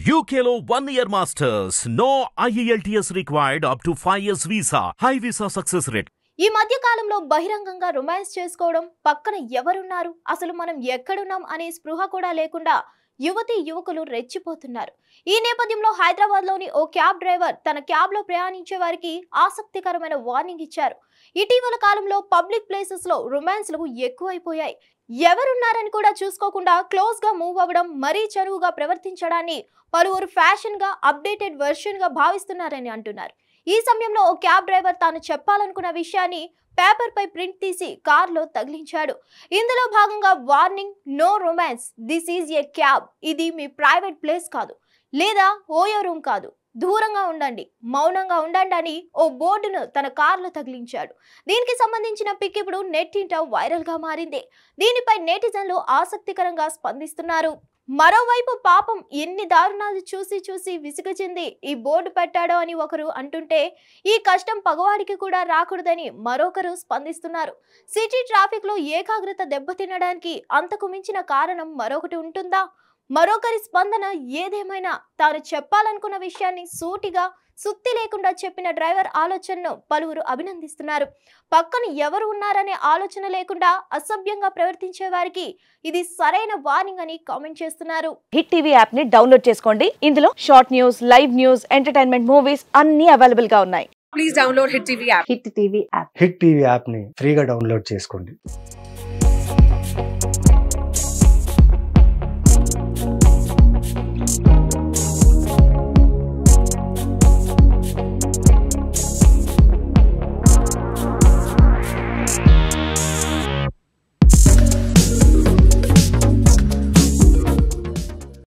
UKLO one year masters. No IELTS required up to 5 years visa. High visa success rate. ఈ మధ్య కాలంలో బహిరంగంగా romance చేసుకోవడం పక్కన ఎవరున్నారు అసలు మనం ఎక్కడున్నాం అనే స్పృహ కూడా లేకుండా యువతి యువకులు రెచ్చిపోతున్నారు ఈ నేపథ్యంలో హైదరాబాద్ లోని ఓ క్యాబ్ డ్రైవర్ తన క్యాబ్ లో ప్రయాణించే వారికి ఆసక్తికరమైన వార్నింగ్ ఇచ్చారు ఇటీవల కాలంలో పబ్లిక్ ప్లేసెస్ లో రొమాన్స్లు ఎక్కువైపోయాయి ఎవరున్నారని కూడా చూసుకోకుండా క్లోజ్ గా మూవ్ అవ్వడం మరీ చనువుగా ప్రవర్తించడాన్ని పలువురు ఫ్యాషన్ గా అప్డేటెడ్ వెర్షన్ గా భావిస్తున్నారని అంటున్నారు ఈ సమయంలో ఓ క్యాబ్ డ్రైవర్ తాను చెప్పాలనుకున్న విషయాన్ని పేపర్ పై ప్రింట్ తీసి కార్లో తగిలించాడు ఇందులో భాగంగా warning no romance this is a cab ఇది మీ ప్రైవేట్ ప్లేస్ కాదు లేదా ఓయో రూమ్ కాదు దూరంగా ఉండండి మౌనంగా ఉండండి అని ఓ బోర్డును తన కార్లో తగిలించాడు దీనికి సంబంధించిన పిక్ ఇప్పుడు నెట్టింట వైరల్ గా మారింది దీనిపై నెటిజన్లు ఆసక్తికరంగా స్పందిస్తున్నారు మరోవైపు పాపం ఎన్ని దారుణాలు చూసి చూసి విసుగు చెంది ఈ బోర్డు పెట్టాడో అని ఒకరు అంటుంటే ఈ కష్టం పగవాడికి కూడా రాకూడదని మరొకరు స్పందిస్తున్నారు సిటీ ట్రాఫిక్ లో ఏకాగ్రత దెబ్బతినడానికి అంతకు మించిన కారణం మరొకటి ఉంటుందా మరొకరి స్పందన ఏదేమైనా తాను చెప్పాలనుకున్న విషయాన్ని సూటిగా సుత్తి లేకుండా చెప్పిన డ్రైవర్ ఆలోచనను పలువురు అభినందిస్తున్నారు పక్కన ఎవరు ఉన్నారనే ఆలోచన లేకుండా అసభ్యంగా ప్రవర్తించే వారికి ఇది సరైన వార్నింగ్ అని కామెంట్ చేస్తున్నారు హిట్ టీవీ యాప్ ని డౌన్లోడ్ చేసుకోండి ఇందులో short news live news entertainment movies అన్ని అవైలబుల్ గా ఉన్నాయి please download Hit TV app. Hit TV app hit TV యాప్ని ఫ్రీగా డౌన్లోడ్ చేసుకోండి